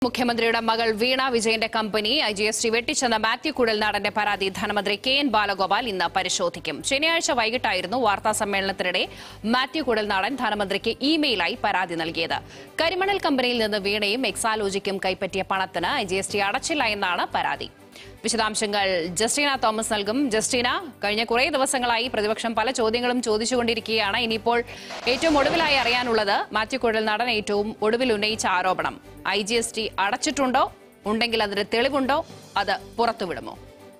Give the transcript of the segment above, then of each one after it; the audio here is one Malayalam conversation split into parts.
മുഖ്യമന്ത്രിയുടെ മകൾ വീണ വിജയന്റെ company I G S T വെട്ടിച്ചെന്ന മാത്യു കുഴൽനാടന്റെ പരാതി ധനമന്ത്രി കെ എൻ ബാലഗോപാൽ ഇന്ന് പരിശോധിക്കും ശനിയാഴ്ച വൈകിട്ടായിരുന്നു വാർത്താ സമ്മേളനത്തിനിടെ മാത്യു കുഴൽനാടൻ ധനമന്ത്രിക്ക് ഇമെയിലായി പരാതി നൽകിയത് കരിമണൽ കമ്പനിയിൽ നിന്ന് വീണയും എക്സാലോജിക്കും കൈപ്പറ്റിയ പണത്തിന് ഐ ജി എസ് ടി അടച്ചില്ല എന്നാണ് പരാതി വിശദാംശങ്ങൾ ജസ്റ്റീന തോമസ് നൽകും ജസ്റ്റീന കഴിഞ്ഞ കുറേ ദിവസങ്ങളായി പ്രതിപക്ഷം പല ചോദ്യങ്ങളും ചോദിച്ചുകൊണ്ടിരിക്കുകയാണ് ഇനിയിപ്പോൾ ഏറ്റവും ഒടുവിലായി അറിയാനുള്ളത് മാത്യു കുഴൽനാടൻ ഏറ്റവും ഒടുവിൽ ഉന്നയിച്ച ആരോപണം ഐ ജി എസ് ടി അടച്ചിട്ടുണ്ടോ ഉണ്ടെങ്കിൽ അതിന് തെളിവുണ്ടോ അത് പുറത്തുവിടുമോ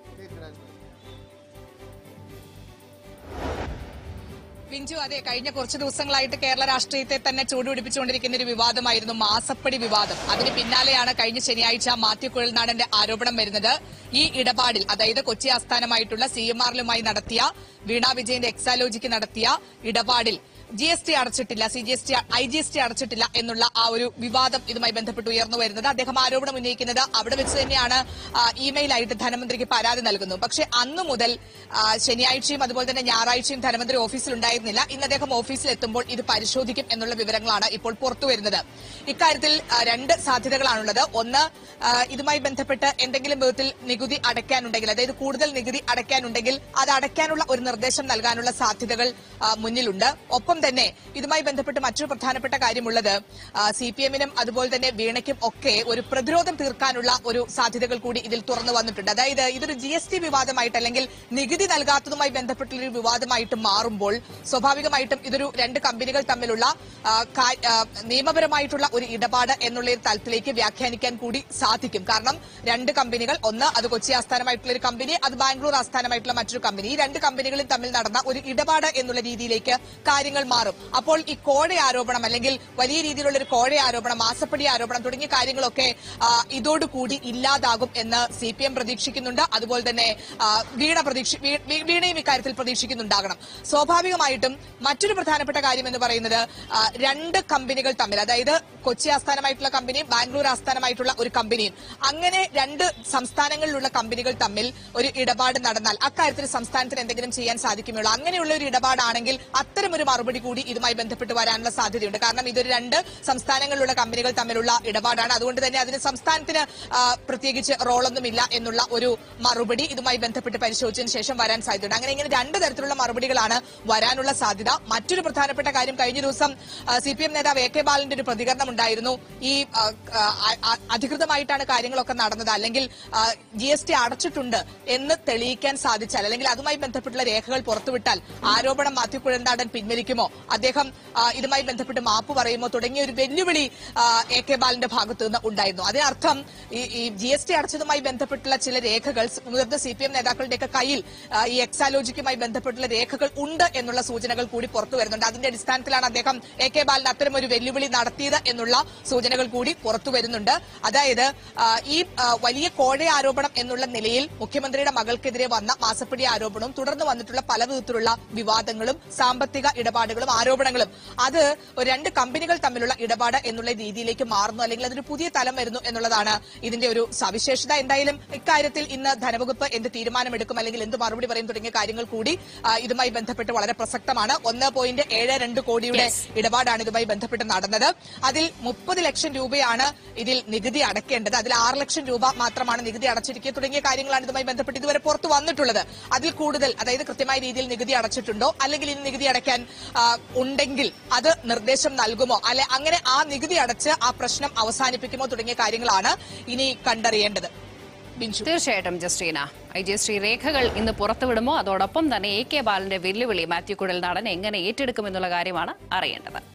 വിഞ്ചു അതെ കഴിഞ്ഞ കുറച്ച് ദിവസങ്ങളായിട്ട് കേരള രാഷ്ട്രീയത്തെ തന്നെ ചൂടുപിടിപ്പിച്ചുകൊണ്ടിരിക്കുന്ന ഒരു വിവാദമായിരുന്നു മാസപ്പടി വിവാദം അതിന് പിന്നാലെയാണ് കഴിഞ്ഞ ശനിയാഴ്ച മാത്യു കുഴൽനാടന്റെ ആരോപണം വരുന്നത് ഈ ഇടപാടിൽ അതായത് കൊച്ചി ആസ്ഥാനമായിട്ടുള്ള സി എം ആറിലുമായി നടത്തിയ വീണ വിജയന്റെ എക്സാലോജിക്ക് നടത്തിയ ഇടപാടിൽ ജി എസ് ടി അടച്ചിട്ടില്ല C G S T I G S T അടച്ചിട്ടില്ല എന്നുള്ള ആ ഒരു വിവാദം ഇതുമായി ബന്ധപ്പെട്ട് ഉയർന്നു വരുന്നത് അദ്ദേഹം ആരോപണം ഉന്നയിക്കുന്നത് അവിടെ വെച്ച് തന്നെയാണ് ആ, ഇമെയിലായിട്ട് ധനമന്ത്രിക്ക് പരാതി നൽകുന്നത് പക്ഷേ അന്നു മുതൽ ആ, ശനിയാഴ്ചയും അതുപോലെ തന്നെ ഞായറാഴ്ചയും ധനമന്ത്രി ഓഫീസിൽ ഉണ്ടായിരുന്നില്ല ഇന്ന് അദ്ദേഹം ഓഫീസിൽ എത്തുമ്പോൾ ഇത് പരിശോധിക്കും എന്നുള്ള വിവരങ്ങളാണ് ഇപ്പോൾ പുറത്തു വരുന്നത് ഇക്കാര്യത്തിൽ ആ, രണ്ട് സാധ്യതകളാണുള്ളത് ഒന്ന് ആ, ഇതുമായി ബന്ധപ്പെട്ട് എന്തെങ്കിലും വിധത്തിൽ നികുതി അടയ്ക്കാനുണ്ടെങ്കിൽ അതായത് കൂടുതൽ നികുതി അടയ്ക്കാനുണ്ടെങ്കിൽ അത് അടയ്ക്കാനുള്ള ഒരു നിർദ്ദേശം നൽകാനുള്ള സാധ്യതകൾ ആ, മുന്നിലുണ്ട് ഒപ്പം തന്നെ ഇതുമായി ബന്ധപ്പെട്ട് മറ്റൊരു പ്രധാനപ്പെട്ട കാര്യമുള്ളത് സി പി എമ്മിനും അതുപോലെ തന്നെ വീണയ്ക്കും ഒക്കെ ഒരു പ്രതിരോധം തീർക്കാനുള്ള ഒരു സാധ്യതകൾ കൂടി ഇതിൽ തുറന്നു വന്നിട്ടുണ്ട് അതായത് ഇതൊരു ജി എസ് ടി വിവാദമായിട്ട് അല്ലെങ്കിൽ നികുതി നൽകാത്തതുമായി ബന്ധപ്പെട്ടുള്ള ഒരു വിവാദമായിട്ട് മാറുമ്പോൾ സ്വാഭാവികമായിട്ടും ഇതൊരു രണ്ട് കമ്പനികൾ തമ്മിലുള്ള ആ, കാ- ആ, നിയമപരമായിട്ടുള്ള ഒരു ഇടപാട് എന്നുള്ള ഒരു തലത്തിലേക്ക് വ്യാഖ്യാനിക്കാൻ കൂടി സാധിക്കും കാരണം രണ്ട് കമ്പനികൾ ഒന്ന് അത് കൊച്ചി ആസ്ഥാനമായിട്ടുള്ള ഒരു കമ്പനി അത് ബാംഗ്ലൂർ ആസ്ഥാനമായിട്ടുള്ള മറ്റൊരു കമ്പനി ഈ രണ്ട് കമ്പനികളും തമ്മിൽ നടന്ന ഒരു ഇടപാട് എന്നുള്ള രീതിയിലേക്ക് കാര്യങ്ങൾ മാറും അപ്പോൾ ഈ കോഴ ആരോപണം അല്ലെങ്കിൽ വലിയ രീതിയിലുള്ള ഒരു കോഴ ആരോപണം മാസപ്പടി ആരോപണം തുടങ്ങിയ കാര്യങ്ങളൊക്കെ ആ, ഇതോടുകൂടി ഇല്ലാതാകും എന്ന് സി പി എം പ്രതീക്ഷിക്കുന്നുണ്ട് അതുപോലെ തന്നെ ആ, വീണ പ്രതീക്ഷ വീ- വീ- വീണയും ഇക്കാര്യത്തിൽ പ്രതീക്ഷിക്കുന്നുണ്ടാകണം സ്വാഭാവികമായിട്ടും മറ്റൊരു പ്രധാനപ്പെട്ട കാര്യം എന്ന് പറയുന്നത് ആ, രണ്ട് കമ്പനികൾ തമ്മിൽ അതായത് കൊച്ചി ആസ്ഥാനമായിട്ടുള്ള കമ്പനിയും ബാംഗ്ലൂർ ആസ്ഥാനമായിട്ടുള്ള ഒരു കമ്പനിയും അങ്ങനെ രണ്ട് സംസ്ഥാനങ്ങളിലുള്ള കമ്പനികൾ തമ്മിൽ ഒരു ഇടപാട് നടന്നാൽ അക്കാര്യത്തിൽ സംസ്ഥാനത്തിന് എന്തെങ്കിലും ചെയ്യാൻ സാധിക്കുമോ അങ്ങനെയുള്ള ഒരു ഇടപാടാണെങ്കിൽ അത്തരമൊരു മറുപടി കൂടി ഇതുമായി ബന്ധപ്പെട്ട് വരാനുള്ള സാധ്യതയുണ്ട് കാരണം ഇതൊരു രണ്ട് സംസ്ഥാനങ്ങളിലുള്ള കമ്പനികൾ തമ്മിലുള്ള ഇടപാടാണ് അതുകൊണ്ട് തന്നെ അതിന് സംസ്ഥാനത്തിന് ആ, പ്രത്യേകിച്ച് റോളൊന്നുമില്ല എന്നുള്ള ഒരു മറുപടി ഇതുമായി ബന്ധപ്പെട്ട് പരിശോധിച്ചതിന് ശേഷം വരാൻ സാധ്യതയുണ്ട് അങ്ങനെ ഇങ്ങനെ രണ്ട് തരത്തിലുള്ള മറുപടികളാണ് വരാനുള്ള സാധ്യത മറ്റൊരു പ്രധാനപ്പെട്ട കാര്യം കഴിഞ്ഞ ദിവസം സി പി എം നേതാവ് എ കെ ബാലന്റെ ഒരു പ്രതികരണം ഉണ്ടായിരുന്നു ഈ ആ, ആ, ആ, അധികൃതമായിട്ടാണ് കാര്യങ്ങളൊക്കെ നടന്നത് അല്ലെങ്കിൽ ജി എസ് ടി അടച്ചിട്ടുണ്ട് എന്ന് തെളിയിക്കാൻ സാധിച്ചാൽ അല്ലെങ്കിൽ അതുമായി ബന്ധപ്പെട്ടുള്ള രേഖകൾ പുറത്തുവിട്ടാൽ ആരോപണം മാത്യു കുഴന്താടൻ പിൻവലിക്കുമോ അദ്ദേഹം ആ, ഇതുമായി ബന്ധപ്പെട്ട് മാപ്പ് പറയുമോ തുടങ്ങിയ ഒരു വെല്ലുവിളി ആ, എ കെ ബാലന്റെ ഭാഗത്തു നിന്ന് ഉണ്ടായിരുന്നു അതിനർത്ഥം ഈ ഈ ജി എസ് ടി അടച്ചതുമായി ബന്ധപ്പെട്ടുള്ള ചില രേഖകൾ സ് മുതിർന്ന സി പി എം നേതാക്കളുടെയൊക്കെ കയ്യിൽ ആ, ഈ എക്സാലോജിക്കുമായി ബന്ധപ്പെട്ടുള്ള രേഖകൾ ഉണ്ട് എന്നുള്ള സൂചനകൾ കൂടി പുറത്തു വരുന്നുണ്ട് അതിന്റെ അടിസ്ഥാനത്തിലാണ് അദ്ദേഹം എ കെ ബാലൻ അത്തരം ഒരു വെല്ലുവിളി നടത്തിയത് എന്നുള്ള സൂചനകൾ കൂടി പുറത്തു വരുന്നുണ്ട് അതായത് ആ, ഈ ആ, വലിയ കോഴ ആരോപണം എന്നുള്ള നിലയിൽ മുഖ്യമന്ത്രിയുടെ മകൾക്കെതിരെ വന്ന മാസപ്പടി ആരോപണവും തുടർന്ന് വന്നിട്ടുള്ള പല വിധത്തിലുള്ള വിവാദങ്ങളും സാമ്പത്തിക ഇടപാടുകളും ആരോപണങ്ങളും അത് ഒരു രണ്ട് കമ്പനികൾ തമ്മിലുള്ള ഇടപാട് എന്നുള്ള രീതിയിലേക്ക് മാറുന്നു അല്ലെങ്കിൽ അതൊരു പുതിയ തലം വരുന്നു എന്നുള്ളതാണ് ഇതിന്റെ ഒരു സവിശേഷത എന്തായാലും ഇക്കാര്യത്തിൽ ഇന്ന് ധനവകുപ്പ് എന്ത് തീരുമാനമെടുക്കും അല്ലെങ്കിൽ എന്ത് മറുപടി പറയും തുടങ്ങിയ കാര്യങ്ങൾ കൂടി ആ, ഇതുമായി ബന്ധപ്പെട്ട് വളരെ പ്രസക്തമാണ് ഒന്ന് പോയിന്റ് ഏഴ് രണ്ട് കോടിയുടെ ഇടപാടാണ് ഇതുമായി ബന്ധപ്പെട്ട് നടന്നത് അതിൽ മുപ്പത് ലക്ഷം രൂപയാണ് ഇതിൽ നികുതി അടയ്ക്കേണ്ടത് അതിൽ ആറ് ലക്ഷം രൂപ മാത്രമാണ് നികുതി അടച്ചിരിക്കുക തുടങ്ങിയ കാര്യങ്ങളാണ് ഇതുമായി ബന്ധപ്പെട്ട് ഇതുവരെ പുറത്തു വന്നിട്ടുള്ളത് അതിൽ കൂടുതൽ അതായത് കൃത്യമായ രീതിയിൽ നികുതി അടച്ചിട്ടുണ്ടോ അല്ലെങ്കിൽ ഇനി നികുതി അടയ്ക്കാൻ ആ, ഉണ്ടെങ്കിൽ അത് നിർദ്ദേശം നൽകുമോ അല്ലെ അങ്ങനെ ആ നികുതി അടച്ച് ആ പ്രശ്നം അവസാനിപ്പിക്കുമോ തുടങ്ങിയ കാര്യങ്ങളാണ് ഇനി കണ്ടറിയേണ്ടത് ബിഞ്ചു തീർച്ചയായിട്ടും ജസ്റ്റീന ഐ ജി എസ് ടി രേഖകൾ ഇന്ന് പുറത്തുവിടുമോ അതോടൊപ്പം തന്നെ എ കെ ബാലന്റെ വെല്ലുവിളി മാത്യു കുഴൽനാടൻ എങ്ങനെ ഏറ്റെടുക്കുമെന്നുള്ള കാര്യമാണ് അറിയേണ്ടത്